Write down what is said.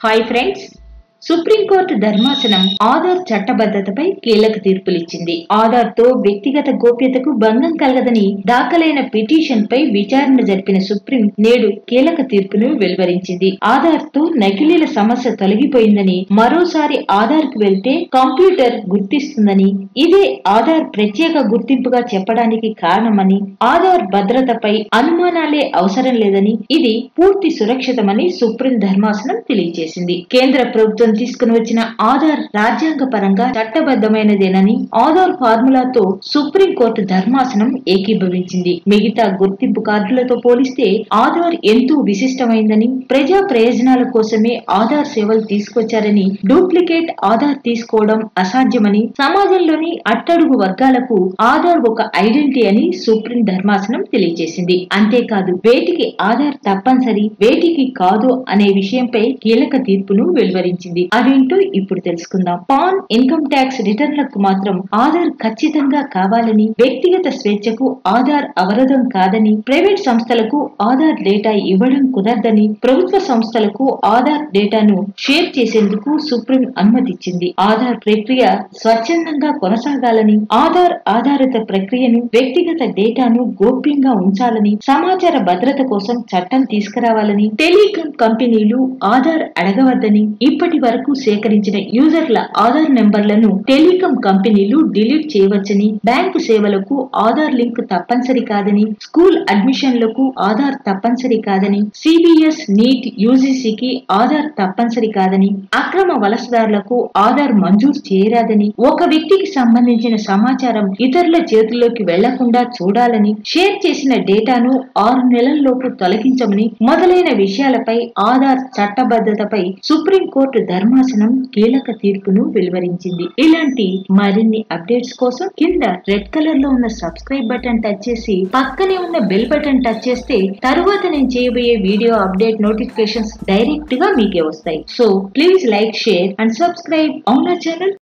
hi friends supreme court ధర్మాసనం ఆధార్ చట్టబద్ధతపై కీలక తీర్పులిచ్చింది ఆధార్ తో వ్యక్తిగత గోప్యతకు భంగం కలగదని దాఖలైన పిటిషన్ పై విచారణ జరిపిన సుప్రీం నేడు కీలక తీర్పును వెలువరించింది ఆధార్ తో నకిలీల సమస్య తొలగిపోయిందని మరోసారి ఆధార్ కు వెళ్తే కంప్యూటర్ గుర్తిస్తుందని ఇదే ఆధార్ ప్రత్యేక గుర్తింపుగా చెప్పడానికి కారణమని ఆధార్ భద్రతపై అనుమానాలే అవసరం లేదని ఇది పూర్తి సురక్షితమని సుప్రీం ధర్మాసనం తెలియజేసింది కేంద్ర ప్రభుత్వం తీసుకుని వచ్చిన ఆధార్ రాజ్యాంగ పరంగా చట్టబద్ధమైనదేనని ఆధార్ ఫార్ములాతో సుప్రీం కోర్టు ధర్మాసనం ఏకీభవించింది మిగతా గుర్తింపు కార్డులతో పోలిస్తే ఆధార్ ఎంతో విశిష్టమైందని ప్రజా ప్రయోజనాల కోసమే ఆధార్ సేవలు తీసుకొచ్చారని డూప్లికేట్ ఆధార్ తీసుకోవడం అసాధ్యమని సమాజంలోని అట్టడుగు వర్గాలకు ఆధార్ ఒక ఐడెంటిటీ అని సుప్రీం ధర్మాసనం తెలియజేసింది అంతేకాదు వేటికి ఆధార్ తప్పనిసరి వేటికి కాదు అనే విషయంపై కీలక తీర్పును వెలువరించింది అదేంటో ఇప్పుడు తెలుసుకుందాం పాన్ ఇన్కమ్ ట్యాక్స్ రిటర్న్లకు మాత్రం ఆధార్ ఖచ్చితంగా కావాలని వ్యక్తిగత స్వేచ్ఛకు ఆధార్ అవరోధం కాదని ప్రైవేట్ సంస్థలకు ఆధార్ డేటా ఇవ్వడం కుదరదని ప్రభుత్వ సంస్థలకు ఆధార్ డేటాను షేర్ చేసేందుకు సుప్రీం అనుమతిచ్చింది ఆధార్ ప్రక్రియ స్వచ్ఛందంగా కొనసాగాలని ఆధార్ ఆధారిత ప్రక్రియను వ్యక్తిగత డేటాను గోప్యంగా ఉంచాలని సమాచార భద్రత కోసం చట్టం తీసుకురావాలని టెలికాం కంపెనీలు ఆధార్ అడగవద్దని ఇప్పటి వరకు సేకరించిన యూజర్ల ఆధార్ నెంబర్లను టెలికాం కంపెనీలు డిలీట్ చేయవచ్చని బ్యాంకు సేవలకు ఆధార్ లింక్ తప్పనిసరి కాదని స్కూల్ అడ్మిషన్లకు ఆధార్ తప్పనిసరి కాదని సిబిఎస్ నీట్ యూజీసీకి ఆధార్ తప్పనిసరి కాదని అక్రమ వలసదారులకు ఆధార్ మంజూరు చేయరాదని ఒక వ్యక్తికి సంబంధించిన సమాచారం ఇతరుల చేతుల్లోకి వెళ్లకుండా చూడాలని షేర్ చేసిన డేటాను ఆరు నెలల్లోపు తొలగించమని మొదలైన విషయాలపై ఆధార్ చట్టబద్ధతపై సుప్రీంకోర్టు ధర్మాసనం కీలక తీర్పును వెలువరించింది ఇలాంటి మరిన్ని అప్డేట్స్ కోసం కింద రెడ్ కలర్ లో ఉన్న సబ్స్క్రైబ్ బటన్ టచ్ చేసి పక్కనే ఉన్న బెల్ బటన్ టచ్ చేస్తే తరువాత నేను చేయబోయే వీడియో అప్డేట్ నోటిఫికేషన్స్ డైరెక్ట్ గా మీకే వస్తాయి so please like share and subscribe అవునా ఛానల్